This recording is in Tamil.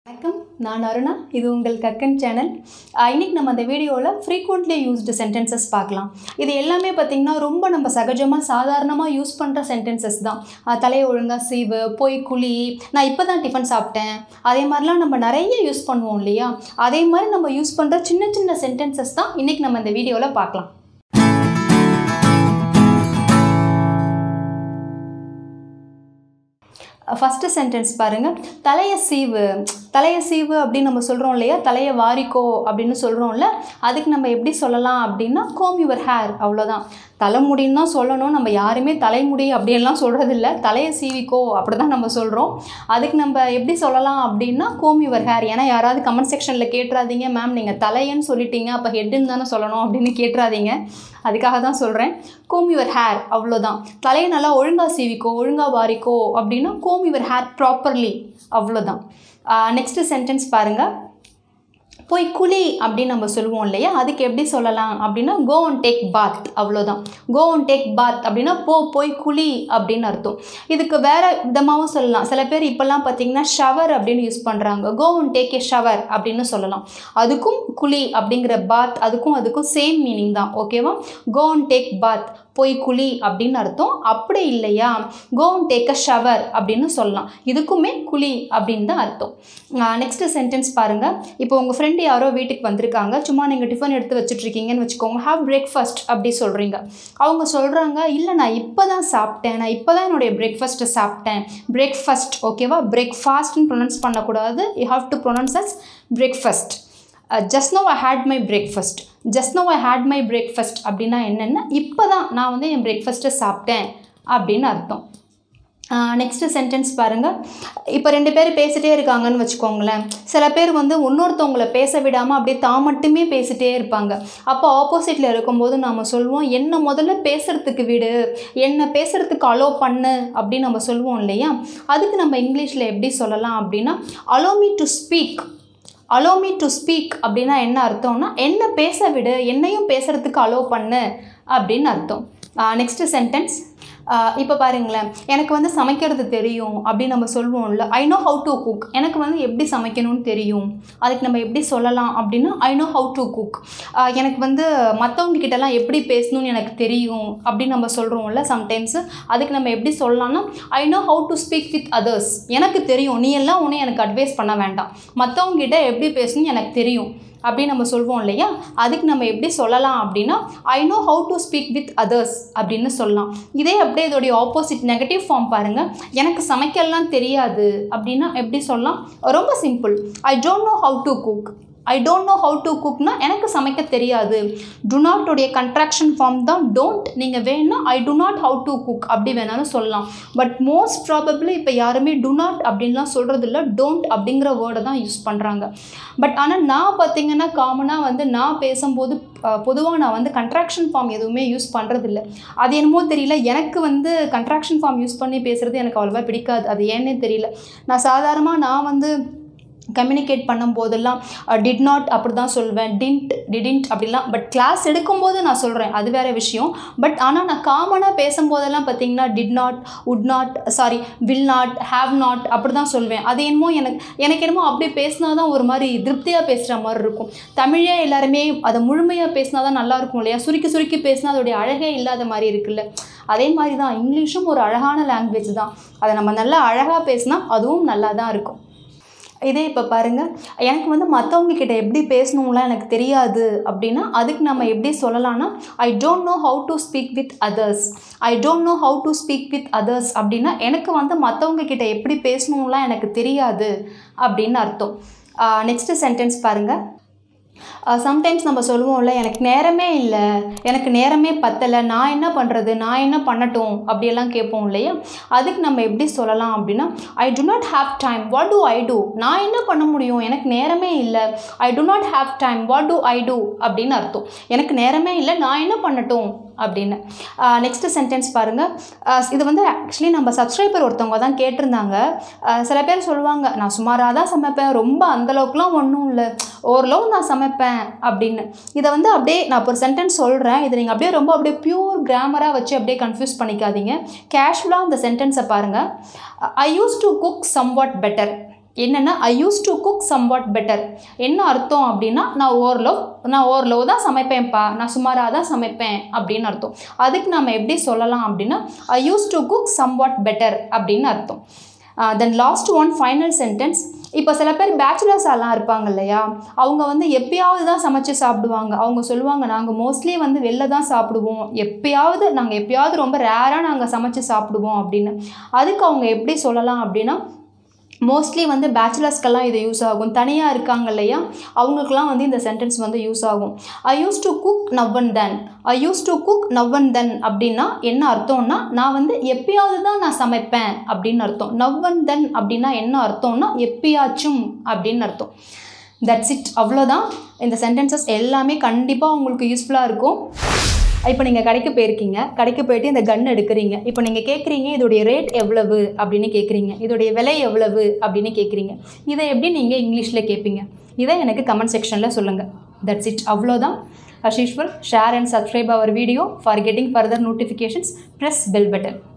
வணக்கம் நான் அருணா இது உங்கள் கக்கன் சேனல் இன்றைக்கி நம்ம அந்த வீடியோவில் ஃப்ரீக்வெண்ட்லி யூஸ்டு சென்டென்சஸ் பார்க்கலாம் இது எல்லாமே பார்த்திங்கன்னா ரொம்ப நம்ம சகஜமாக சாதாரணமாக யூஸ் பண்ணுற சென்டென்சஸ் தான் அஹ் தலையை ஒழுங்காக சீவு போய் குழி நான் இப்போ தான் டிஃபன் சாப்பிட்டேன் அதே மாதிரிலாம் நம்ம நிறைய யூஸ் பண்ணுவோம் இல்லையா அதே மாதிரி நம்ம யூஸ் பண்ணுற சின்ன சின்ன சென்டென்சஸ் தான் இன்றைக்கி நம்ம இந்த வீடியோவில் பார்க்கலாம் ஃபஸ்ட்டு சென்டென்ஸ் பாருங்கள் தலையை சீவு தலையை சீவு அப்படின்னு நம்ம சொல்கிறோம் இல்லையா தலையை வாரிக்கோ அப்படின்னு சொல்கிறோம்ல அதுக்கு நம்ம எப்படி சொல்லலாம் அப்படின்னா கோம் யுவர் ஹேர் அவ்வளோதான் தலைமுடின்னு தான் சொல்லணும் நம்ம யாருமே தலைமுடி அப்படியெல்லாம் சொல்கிறது இல்லை தலையை சீவிக்கோ அப்படி தான் நம்ம சொல்கிறோம் அதுக்கு நம்ம எப்படி சொல்லலாம் அப்படின்னா கோம் யுவர் ஹேர் ஏன்னா யாராவது கமெண்ட் செக்ஷனில் கேட்டுறாதீங்க மேம் நீங்கள் தலையன்னு சொல்லிட்டீங்க அப்போ ஹெட்டுன்னு தானே சொல்லணும் அப்படின்னு கேட்டுறாதீங்க அதுக்காக தான் சொல்கிறேன் கோம் யுவர் ஹேர் அவ்வளோதான் தலையை நல்லா ஒழுங்காக சீவிக்கோ ஒழுங்காக வாரிக்கோ அப்படின்னா கோம் யுவர் ஹேர் ப்ராப்பர்லி அவ்வளோதான் நெக்ஸ்ட்டு சென்டென்ஸ் பாருங்கள் போய் குளி அப்படின்னு நம்ம சொல்லுவோம் இல்லையா அதுக்கு எப்படி சொல்லலாம் அப்படின்னா கோ அண்ட் டேக் பாத் அவ்வளோதான் கோ அண்ட் டேக் பாத் அப்படின்னா போ போய் குளி அப்படின்னு அர்த்தம் இதுக்கு வேறு விதமாகவும் சொல்லலாம் சில பேர் இப்போல்லாம் பார்த்தீங்கன்னா ஷவர் அப்படின்னு யூஸ் பண்ணுறாங்க go and take a shower அப்படின்னு சொல்லலாம் அதுக்கும் குளி அப்படிங்கிற பாத் அதுக்கும் அதுக்கும் சேம் மீனிங் தான் ஓகேவா கோ அண்ட் டேக் பாத் போய் குளி அப்படின்னு அர்த்தம் அப்படி இல்லையா go and take a shower அப்படின்னு சொல்லலாம் இதுக்குமே குளி அப்படின்னு தான் அர்த்தம் நெக்ஸ்ட்டு சென்டென்ஸ் பாருங்கள் இப்போ உங்கள் ஃப்ரெண்டு யாரோ வீட்டுக்கு வந்திருக்காங்க சும்மா நீங்கள் டிஃபன் எடுத்து வச்சுட்ருக்கீங்கன்னு வச்சுக்கோங்க ஹாவ் பிரேக்ஃபாஸ்ட் அப்படி சொல்கிறீங்க அவங்க சொல்கிறாங்க இல்லை நான் இப்போ தான் சாப்பிட்டேன் நான் இப்போ தான் என்னுடைய பிரேக்ஃபாஸ்ட்டை சாப்பிட்டேன் பிரேக்ஃபாஸ்ட் ஓகேவா பிரேக்ஃபாஸ்ட்னு ப்ரொனவுன்ஸ் பண்ணக்கூடாது you have to pronounce as breakfast just no I hate my breakfast just no I hate my breakfast அப்படின்னா என்னென்னா இப்போ தான் நான் வந்து என் பிரேக்ஃபாஸ்ட்டை சாப்பிட்டேன் அப்படின்னு அர்த்தம் நெக்ஸ்ட்டு சென்டென்ஸ் பாருங்கள் இப்போ ரெண்டு பேர் பேசிகிட்டே இருக்காங்கன்னு வச்சுக்கோங்களேன் சில பேர் வந்து இன்னொருத்தவங்கள பேச விடாமல் அப்படியே தான் மட்டுமே பேசிகிட்டே இருப்பாங்க அப்போ ஆப்போசிட்டில் இருக்கும்போது நாம் சொல்லுவோம் என்ன முதல்ல பேசுகிறதுக்கு விடு என்ன பேசுகிறதுக்கு அலோ பண்ணு அப்படின்னு நம்ம சொல்லுவோம் இல்லையா அதுக்கு நம்ம இங்கிலீஷில் எப்படி சொல்லலாம் அப்படின்னா allow me to speak allow me to speak அப்படின்னா என்ன அர்த்தம்னா என்ன பேச விடு என்னையும் பேசுகிறதுக்கு அலோ பண்ணு அப்படின்னு அர்த்தம் நெக்ஸ்ட்டு சென்டென்ஸ் இப்போ பாருங்களேன் எனக்கு வந்து சமைக்கிறது தெரியும் அப்படின்னு நம்ம சொல்லுவோம்ல I know how to cook எனக்கு வந்து எப்படி சமைக்கணும்னு தெரியும் அதுக்கு நம்ம எப்படி சொல்லலாம் அப்படின்னா I know how to cook எனக்கு வந்து மற்றவங்க கிட்டலாம் எப்படி பேசணும்னு எனக்கு தெரியும் அப்படின்னு நம்ம சொல்கிறோம்ல சம்டைம்ஸு அதுக்கு நம்ம எப்படி சொல்லலாம்னா I know how to speak with others எனக்கு தெரியும் நீ எல்லாம் ஒன்றும் எனக்கு அட்வைஸ் பண்ண வேண்டாம் மற்றவங்க கிட்ட எப்படி பேசணும்னு எனக்கு தெரியும் அப்படின்னு நம்ம சொல்வோம் இல்லையா அதுக்கு நம்ம எப்படி சொல்லலாம் அப்படின்னா I know how to speak with others அப்படின்னு சொல்லலாம் இதே அப்படியே இதோடைய ஆப்போசிட் நெகட்டிவ் ஃபார்ம் பாருங்கள் எனக்கு சமைக்கலாம் தெரியாது அப்படின்னா எப்படி சொல்லலாம் ரொம்ப simple I don't know how to cook I don't know how to குக்னா எனக்கு சமைக்க தெரியாது டு நாட்டுடைய கன்ட்ராக்ஷன் ஃபார்ம் தான் டோன்ட் நீங்கள் வேணும்னா I do not how to cook அப்படி வேணாலும் சொல்லலாம் பட் மோஸ்ட் ப்ராபப்ளி இப்போ யாருமே டு நாட் அப்படின்லாம் சொல்கிறது இல்லை டோன்ட் அப்படிங்கிற வேர்டை தான் யூஸ் பண்ணுறாங்க பட் ஆனால் நான் பார்த்தீங்கன்னா காமனாக வந்து நான் பேசும்போது பொதுவாக நான் வந்து கன்ட்ராக்ஷன் ஃபார்ம் எதுவுமே யூஸ் பண்ணுறதில்ல அது என்னமோ தெரியல எனக்கு வந்து கன்ட்ராக்ஷன் ஃபார்ம் யூஸ் பண்ணி பேசுகிறது எனக்கு அவ்வளோவா பிடிக்காது அது ஏன்னே தெரியல நான் சாதாரணமாக நான் வந்து கம்யூனிகேட் பண்ணும்போதெல்லாம் டிட் நாட் அப்படி தான் சொல்வேன் டின்ட் டிடின்ட் அப்படிலாம் பட் கிளாஸ் எடுக்கும்போது நான் சொல்கிறேன் அது வேறு விஷயம் பட் ஆனால் நான் காமனாக பேசும்போதெல்லாம் பார்த்தீங்கன்னா did not would not sorry will not have not அப்படி தான் சொல்வேன் அது என்னமோ எனக்கு எனக்கு என்னமோ அப்படியே பேசினா தான் ஒரு மாதிரி திருப்தியாக பேசுகிற மாதிரி இருக்கும் தமிழே எல்லாருமே அதை முழுமையாக பேசினா தான் நல்லாயிருக்கும் இல்லையா சுருக்கி சுருக்கி பேசினா அதோடைய அழகே இல்லாத மாதிரி இருக்குல்ல அதே மாதிரி தான் இங்கிலீஷும் ஒரு அழகான லாங்குவேஜ் தான் அதை நம்ம நல்லா அழகாக பேசினா அதுவும் நல்லா தான் இருக்கும் இதே இப்போ பாருங்கள் எனக்கு வந்து மற்றவங்க கிட்ட எப்படி பேசணும்லாம் எனக்கு தெரியாது அப்படின்னா அதுக்கு நம்ம எப்படி சொல்லலாம்னா I don't know how to speak with others I don't know how to speak with others அப்படின்னா எனக்கு வந்து மற்றவங்க கிட்ட எப்படி பேசணும்லாம் எனக்கு தெரியாது அப்படின்னு அர்த்தம் நெக்ஸ்ட்டு சென்டென்ஸ் பாருங்கள் சம்டைம்ஸ் நம்ம சொல்லுவோம்ல எனக்கு நேரமே இல்லை எனக்கு நேரமே பத்தலை நான் என்ன பண்ணுறது நான் என்ன பண்ணட்டும் அப்படியெல்லாம் கேட்போம் இல்லையா அதுக்கு நம்ம எப்படி சொல்லலாம் அப்படின்னா I do not have time what to I do நான் என்ன பண்ண முடியும் எனக்கு நேரமே இல்லை I do not have time what to I do அப்படின்னு அர்த்தம் எனக்கு நேரமே இல்லை நான் என்ன பண்ணட்டும் அப்படின்னு நெக்ஸ்ட்டு சென்டென்ஸ் பாருங்கள் இது வந்து ஆக்சுவலி நம்ம சப்ஸ்கிரைபர் ஒருத்தவங்க தான் கேட்டிருந்தாங்க சில பேர் சொல்லுவாங்க நான் சுமாராக தான் சமைப்பேன் ரொம்ப அந்தளவுக்குலாம் ஒன்றும் இல்லை ஓரளவு நான் சமைப்பேன் அப்படின்னு இதை வந்து அப்படியே நான் இப்போ ஒரு சென்டென்ஸ் சொல்கிறேன் இதை நீங்கள் அப்படியே ரொம்ப அப்படியே பியூர் கிராமராக வச்சு அப்படியே கன்ஃபியூஸ் பண்ணிக்காதீங்க கேஷுவலாக அந்த சென்டென்ஸை பாருங்கள் I used to cook somewhat better என்னென்னா I used to cook somewhat better என்ன அர்த்தம் அப்படின்னா நான் ஓரளவு நான் ஓரளவு தான் சமைப்பேன்ப்பா நான் சுமாராக தான் சமைப்பேன் அப்படின்னு அர்த்தம் அதுக்கு நம்ம எப்படி சொல்லலாம் அப்படின்னா I used to cook somewhat better அப்படின்னு அர்த்தம் then last one final sentence இப்போ சில பேர் பேச்சுலர்ஸ் எல்லாம் இருப்பாங்க இல்லையா அவங்க வந்து எப்பயாவது தான் சமைச்சு சாப்பிடுவாங்க அவங்க சொல்லுவாங்க நாங்கள் மோஸ்ட்லி வந்து வெளில தான் சாப்பிடுவோம் எப்பயாவது நாங்கள் எப்பயாவது ரொம்ப ரேராக நாங்கள் சமைச்சு சாப்பிடுவோம் அப்படின்னு அதுக்கு அவங்க எப்படி சொல்லலாம் அப்படின்னா மோஸ்ட்லி வந்து பேச்சுலர்ஸ்க்கெல்லாம் இது யூஸ் ஆகும் தனியாக இருக்காங்க இல்லையா அவங்களுக்குலாம் வந்து இந்த சென்டென்ஸ் வந்து யூஸ் ஆகும் I used to cook now and then I used to cook now and then அப்படின்னா என்ன அர்த்தம்னா நான் வந்து எப்பயாவது தான் நான் சமைப்பேன் அப்படின்னு அர்த்தம் நவ் அண்ட் தென் அப்படின்னா என்ன அர்த்தம்னா எப்பயாச்சும் அப்படின்னு அர்த்தம் தட்ஸ் இட் அவ்வளோதான் இந்த சென்டென்சஸ் எல்லாமே கண்டிப்பாக உங்களுக்கு யூஸ்ஃபுல்லாக இருக்கும் இப்போ நீங்கள் கடைக்கு போயிருக்கீங்க கடைக்கு போயிட்டு இந்த கன் எடுக்கிறீங்க இப்போ நீங்கள் கேட்குறீங்க இதோடைய ரேட் எவ்வளவு அப்படின்னு கேட்குறீங்க இதோடைய விலை எவ்வளவு அப்படின்னு கேட்குறீங்க இதை எப்படி நீங்கள் இங்கிலீஷில் கேட்பீங்க இதை எனக்கு கமெண்ட் செக்ஷனில் சொல்லுங்கள் தட்ஸ் இட் அவ்வளோதான் as usual share and subscribe our video for getting further notifications press bell button